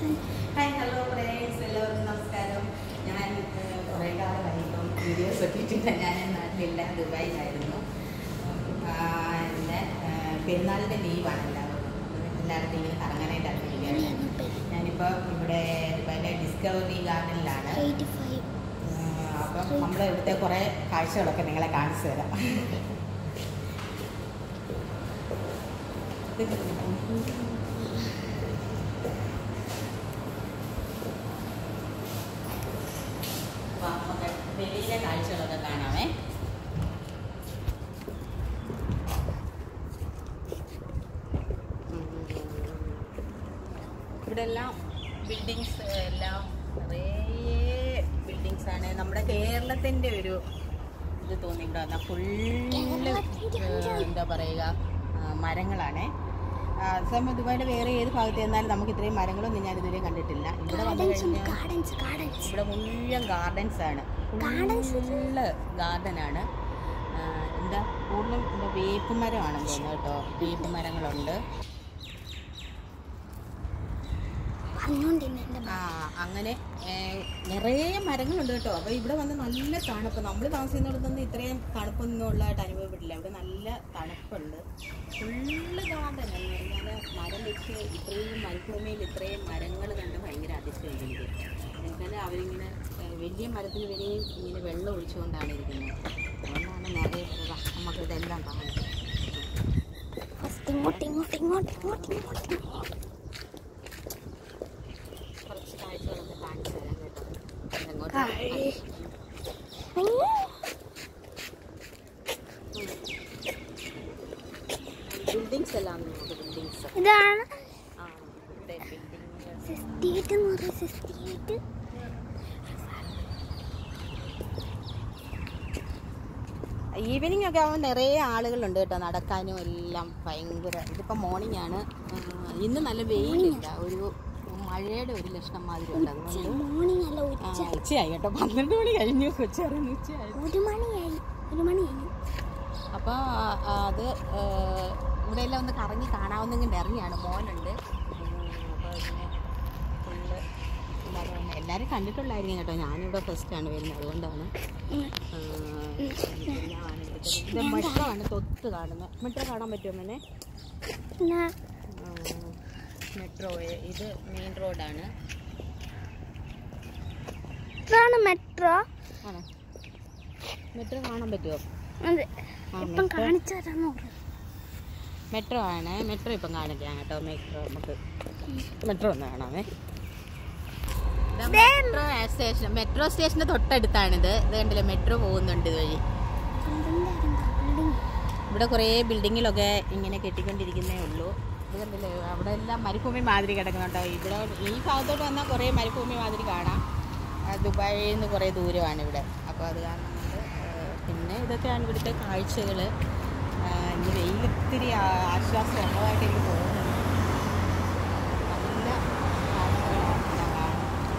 Hi hello friends എല്ലാവർക്കും നമസ്കാരം ഞാൻ ഏഹ്, കുറേ കാലമായി ഇപ്പം വീഡിയോസ് ഒക്കെ ഇട്ടിട്ട് ഞാൻ നാട്ടിലില്ല ദുബായിലായിരുന്നു ആ, പിന്നെ ഏഹ്, പെരുന്നാളിൻ്റെ ലീവാണ് എല്ലാവർക്കും എല്ലായിടത്തും ഇങ്ങനെ കറങ്ങാനായിട്ട് ഇറങ്ങിയിരിക്കുകയാണ് ഞാനിപ്പോൾ ഇവിടെ ദുബായിലെ ഡിസ്കവറി ഗാർഡനിലാണ് ഏഹ്, അപ്പം നമ്മുടെ ഇവിടുത്തെ കുറേ കാഴ്ചകളൊക്കെ നിങ്ങളെ കാണിച്ചു തരാം വാ, നമുക്ക് വെളിയിലെ കാഴ്ചകളൊക്കെ കാണാമേ ഇവിടെ എല്ലാം ബിൽഡിങ്സ് എല്ലാം നിറയെ ബിൽഡിങ്സ് ആണ് നമ്മുടെ കേരളത്തിന്റെ ഒരു ഇത് തോന്നി ഇവിടെ വന്നാൽ ഫുള്ള് എന്താ പറയുക ആ, മരങ്ങളാണേ ആ, സമയം ദുബായിയുടെ വേറെ ഏത് ഭാഗത്ത് ചെന്നാലും നമുക്ക് ഇത്രയും മരങ്ങളൊന്നും ഞാൻ ഇതുവരെ കണ്ടിട്ടില്ല ഇവിടെ വന്നു കഴിഞ്ഞാൽ ഇവിടെ മുഴുവൻ ഗാർഡൻസ് ആണ് ഫുള്ള് ഗാർഡൻ ആണ് ആ, എന്താ കൂടുതലും എന്താ വേപ്പ് മരമാണെന്ന് തോന്നുന്നു കേട്ടോ വേപ്പ് മരങ്ങളുണ്ട് ആ അങ്ങനെ ഏ, നിറയെ മരങ്ങളുണ്ട് കേട്ടോ അപ്പോൾ ഇവിടെ വന്ന് നല്ല തണുപ്പ് നമ്മൾ താമസിക്കുന്നിടത്തൊന്നും ഇത്രയും തണുപ്പൊന്നും ഉള്ളതായിട്ട് അനുഭവപ്പെട്ടില്ല ഇവിടെ നല്ല തണുപ്പുണ്ട് ഫുള്ള് ഗാർഡൻ എന്ന് പറഞ്ഞാൽ മരം വെച്ച് ഇത്രയും മരുഭൂമിയിൽ ഇത്രയും മരങ്ങൾ കണ്ട് ഭയങ്കര അതിശയം എനിക്ക് എന്നുവെച്ചാൽ അവരിങ്ങനെ ഏ, വലിയ മരത്തിന് വരെയും ഇങ്ങനെ വെള്ളം ഒഴിച്ചുകൊണ്ടാണ് ഇരിക്കുന്നത് അതുകൊണ്ടാണ് നിറയെ ഇതാ, നമുക്കിതെല്ലാം കാണാം കുറച്ച് കാഴ്ചകളൊക്കെ കാണിച്ചു തരാം കേട്ടോ ഇതെങ്ങോട്ട് ബിൽഡിങ്സ് എല്ലാം നമുക്ക് ബിൽഡിങ്സ് ഇതാണ് ആ ഇവിടെ ബിൽഡിങ് സിസ്റ്റേറ്റ് എന്ന് പറയുന്നത് സിസ്റ്റേറ്റ് ഈവനിങ് ഒക്കെ ആവുമ്പോൾ നിറയെ ആളുകളുണ്ട് കേട്ടോ നടക്കാനും എല്ലാം ഭയങ്കര ഇതിപ്പോൾ മോർണിംഗ് ആണ് ആ, ഇന്ന് നല്ല വെയിലില്ല ഒരു മഴയുടെ ഒരു ലക്ഷണം മാതിരി ഉണ്ട് അതുകൊണ്ട് മോർണിംഗ് അല്ല ആ, ഉച്ച ഉച്ചയായി കേട്ടോ പന്ത്രണ്ട് മണി കഴിഞ്ഞു കൊച്ചറിഞ്ഞ് ഉച്ചയായി ഒരു മണിയായി ഒരു മണി കഴിഞ്ഞു അപ്പോൾ അത് ആ, ഇവിടെ എല്ലാം ഒന്ന് കറങ്ങി കാണാവുന്നെങ്കിൽ ഇറങ്ങിയാണ് മോനുണ്ട് അപ്പോൾ ഇങ്ങനെ ഫുള്ള് എല്ലാവരും വന്ന് എല്ലാവരും കണ്ടിട്ടുള്ളായിരിക്കും കേട്ടോ ഞാനിവിടെ ഫസ്റ്റാണ് വരുന്നത് അതുകൊണ്ടാണ് ഉം. ആ, ഇതെല്ലാമാണ് ഇവിടുത്തെ. ഇത് മെട്രോ ആണ് തൊട്ട് കാണുന്നത് മെട്രോ കാണാൻ പറ്റുമോ മോനെ പിന്നെ മെട്രോ ഇത് മെയിൻ റോഡാണ് ഇതാണ് മെട്രോ ആണോ മെട്രോ കാണാൻ പറ്റുമോ അതെ ആ, ഇപ്പം മെട്രോ കാണിച്ചു തരാന്ന് പറഞ്ഞു മെട്രോ ആണ് മെട്രോ ഇപ്പം കാണിക്കാം കേട്ടോ മെട്രോ നമുക്ക് മെട്രോ ഒന്ന് കാണാമേ മെട്രോ സ്റ്റേഷൻ മെട്രോ സ്റ്റേഷന്റെ തൊട്ടടുത്താണിത് ഇത് കണ്ടില്ലേ മെട്രോ പോകുന്നുണ്ട് ഇതുവഴി ഇവിടെ കുറേ ബിൽഡിങ്ങിലൊക്കെ ഇങ്ങനെ കെട്ടിക്കൊണ്ടിരിക്കുന്നേ ഉള്ളൂ ഇത് കണ്ടില്ലേ അവിടെ എല്ലാം മരുഭൂമി മാതിരി കിടക്കുന്നുണ്ടോ ഇവിടെ ഈ ഭാഗത്തോട്ട് വന്നാൽ കുറേ മരുഭൂമി മാതിരി കാണാം ആ, ദുബായിൽ നിന്ന് കുറേ ദൂരമാണ് ഇവിടെ അപ്പോൾ അത് കാരണം കൊണ്ട് ആ, പിന്നെ ഇതൊക്കെയാണ് ഇവിടുത്തെ കാഴ്ചകൾ ഇനി വെയിലിത്തിരി ആ- ആശ്വാസം ഉള്ളതായിട്ട് എനിക്ക് തോന്നുന്നു നല്ല കാഴ്ചകളാണ് ഞാൻ കാണുന്നത്.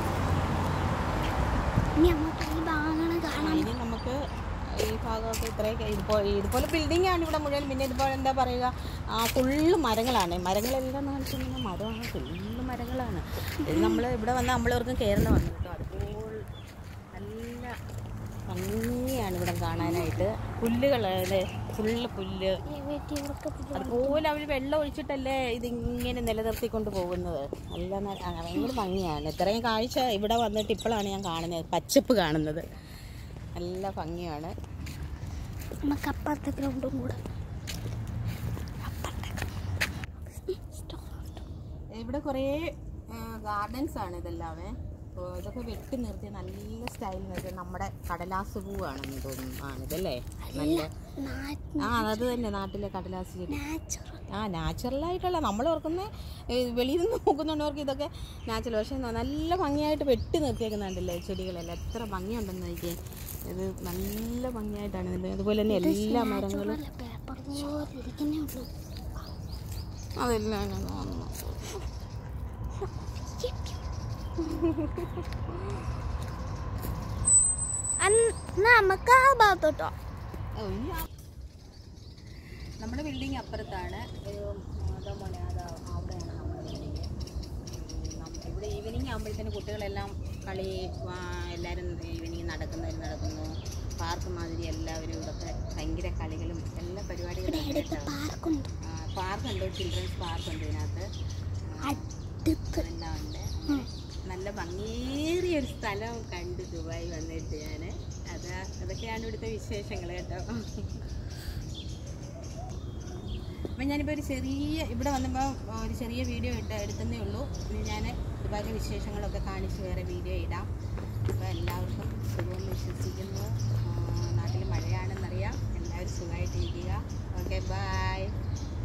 ഇനി അങ്ങോട്ട് ഈ ഭാഗങ്ങൾ ആ, കാണാൻ ഇനി നമുക്ക് ഈ ഭാഗമൊക്കെ ഇത്രയൊക്കെ ഇതുപോലെ ഇതുപോലെ ബിൽഡിംഗ് ആണ് ഇവിടെ മുഴുവൻ പിന്നെ ഇതുപോലെ എന്താ പറയുക ആ ഫുള്ള് മരങ്ങളാണ് മരങ്ങളെല്ലാം എന്ന് വെച്ചിട്ടുണ്ടെങ്കിൽ മരമാണ് ഫുള്ള് മരങ്ങളാണ് ഇത് നമ്മൾ ഇവിടെ വന്ന് നമ്മളവർക്കും കേരളം വന്നു കേട്ടോ അതുപോലെ നല്ല ഭംഗിയാണ് ഇവിടെ കാണാനായിട്ട് പുല്ലുകൾ അല്ലേ ഫുള്ള് പുല്ല് ഈ വീട്ടിൽ ഇവർക്ക് പുതിയ അതുപോലെ അവർ വെള്ളം ഒഴിച്ചിട്ടല്ലേ ഇതിങ്ങനെ നിലനിർത്തിക്കൊണ്ട് പോകുന്നത് നല്ല ന- ആ, ഭയങ്കര ഭംഗിയാണ് ഇത്രയും കാഴ്ച ഇവിടെ വന്നിട്ട് ഇപ്പോഴാണ് ഞാൻ കാണുന്നത് പച്ചപ്പ് കാണുന്നത് നല്ല ഭംഗിയാണ് നമുക്ക് അപ്പുറത്തെ ഗ്രൗണ്ടും കൂടെ ഇവിടെ കുറേ ഗാർഡൻസ് ആണ് ഇതെല്ലാമേ അപ്പോൾ ഇതൊക്കെ വെട്ടി നിർത്തി നല്ല സ്റ്റൈൽ നിർത്തി നമ്മുടെ കടലാസ് പൂവാണെന്ന് തോന്നുന്നു ആണിതല്ലേ നല്ല ആ അത് തന്നെ നാട്ടിലെ കടലാസ് ചെടി നാച്ചുറൽ ആ നാച്ചുറലായിട്ടുള്ള നമ്മൾ ഓർക്കുന്ന ഏ, വെളിയിൽ നിന്ന് നോക്കുന്നുണ്ടവർക്ക് ഇതൊക്കെ നാച്ചുറൽ പക്ഷെ ന- നല്ല ഭംഗിയായിട്ട് വെട്ടി നിർത്തിയേക്കുന്നുണ്ടല്ലേ ചെടികളെല്ലാം എത്ര ഭംഗിയുണ്ടെന്ന് എനിക്ക് ഇത് നല്ല ഭംഗിയായിട്ടാണ് ഇത് അതുപോലെ തന്നെ എല്ലാ മരങ്ങളും പേപ്പർ പോലെ ഇരിക്കുന്നേ ഉള്ളൂ അതെല്ലാം ഞാൻ കാണുന്നു അന്ന് നമുക്ക് ആ ഭാഗത്തോട്ടോ ഓ, ഇനി ആ- നമ്മുടെ ബിൽഡിംഗ് അപ്പുറത്താണ് ഒരു അതാ മോനെ അതാ അവിടെയാണ് നമ്മുടെ ബിൽഡിംഗ് ഇവിടെ ഈ ആകുമ്പോഴത്തേന് കുട്ടികളെല്ലാം കളി ആ, എല്ലാവരും ഈവനിങ് നടക്കുന്നവർ നടക്കുന്നു പാർക്ക് മാതിരി എല്ലാവരും ഇവിടുത്തെ ഭയങ്കര കളികളും എല്ലാ പരിപാടികളും ഉണ്ട് അടുത്ത് കേട്ടോ പാർക്കുണ്ട് പാർക്കുണ്ട് ചിൽഡ്രൻസ് പാർക്കുണ്ട് ഇതിനകത്ത് ആ, അടുത്ത് എല്ലാം ഉണ്ട് ഉം. നല്ല ഭംഗേറിയ ഒരു സ്ഥലം കണ്ടു ദുബായി വന്നിട്ട് ഞാൻ അത് അതൊക്കെയാണ് ഇവിടുത്തെ വിശേഷങ്ങൾ കേട്ടോ അപ്പം ഞാനിപ്പോൾ ഒരു ചെറിയ ഇവിടെ വന്നപ്പോൾ ഒരു ചെറിയ വീഡിയോ ഇട്ട് എടുത്തതേ ഉള്ളൂ ഇനി ഞാൻ ദുബായിലെ വിശേഷങ്ങളൊക്കെ കാണിച്ച് വേറെ വീഡിയോ ഇടാം അപ്പോൾ എല്ലാവർക്കും സുഖമെന്ന് വിശ്വസിക്കുന്നു ആ, നാട്ടിൽ മഴയാണെന്നറിയാം എല്ലാവരും സുഖമായിട്ടിരിക്കുക ഓക്കെ ബായ്